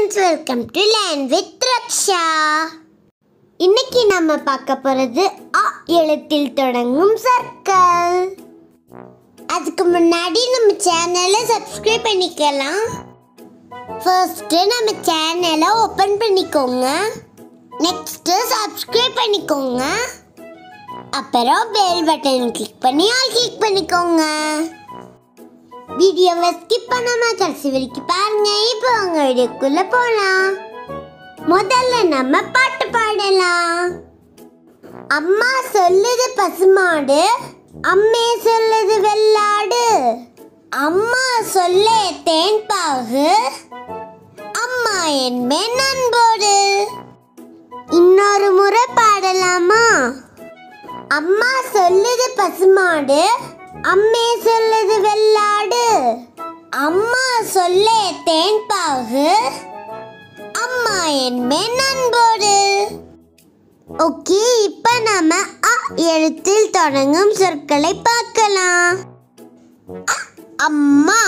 friends welcome to land with Raksha இன்னைக்கு நம்ம பார்க்க போகிறது அ எழுத்தில் தொடங்கும் சர்க்கிள் அதுக்கு முன்னாடி நம்ம சேனலை சப்ஸ்கிரைப் பண்ணிக்கலாம் ஃபர்ஸ்ட்டு நம்ம சேனலை ஓப்பன் பண்ணிக்கோங்க நெக்ஸ்ட்டு சப்ஸ்கிரைப் பண்ணிக்கோங்க அப்புறம் பெல் பட்டன் கிளிக் பண்ணி ஆல் கிளிக் பண்ணிக்கோங்க வீடியோவை ஸ்கிப் பண்ணாம கடைசி வரைக்கும் பாருங்க இப்போ உங்க வீடியோக்குள்ள போலாம் முதல்ல நம்ம பாட்டு பாடலாம் அம்மா சொல்லுது பசுமாடு அம்மே சொல்லுது வெள்ளாடு அம்மா சொல்ல தேன்பாகு அம்மா என்பே நண்போடு இன்னொரு முறை பாடலாமா அம்மா சொல்லுது பசுமாடு அம்மே சொல்லுது வெள்ளாடு அம்மா சொல்ல தேன்பாகு அம்மா என்பே நண்போடு ஓகே இப்போ நாம அ எழுத்தில் தொடங்கும் சொற்களை பார்க்கலாம் அ, அம்மா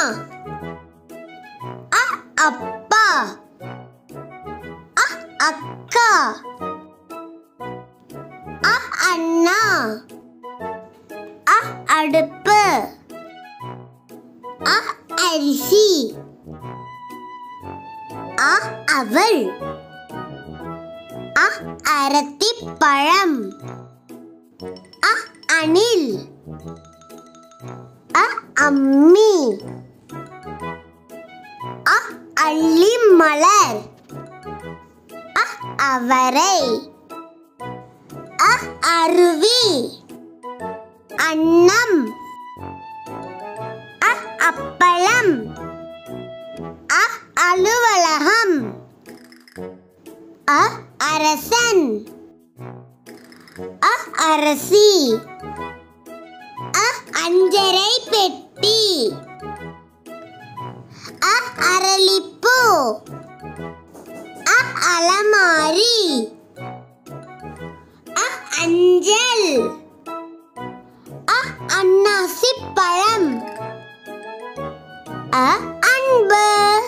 அ, அப்பா அ, அக்கா அ, அண்ணா அ அடுப்பு அ அரிசி அ அவள் அ அரத்திப்பழம் அ அணில் அ அம்மி அ அள்ளி மலர் அ அவரை அ அருவி அன்னம் அ அப்பளம் அ அலுவலகம் அ அரசன் அ அரசி அ அஞ்சரை பெட்டி அ அரளிப்பூ அ அலமாரி அ அஞ்சல் அ அன்னாசி பழம் அ அன்பு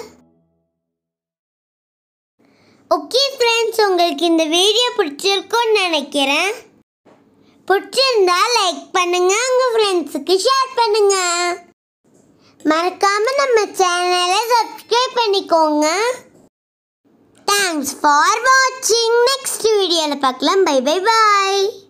ஓகே ஃப்ரெண்ட்ஸ் உங்களுக்கு இந்த வீடியோ பிடிச்சிருக்கும்னு நினைக்கிறேன் பிடிச்சிருந்தா லைக் பண்ணுங்க உங்க ஃப்ரெண்ட்ஸுக்கு ஷேர் பண்ணுங்க மறக்காம நம்ம சேனலை சப்ஸ்கிரைப் பண்ணிக்கோங்க தேங்க்ஸ் ஃபார் வாட்சிங் நெக்ஸ்ட் வீடியோவில் பார்க்கலாம் பை பை பாய்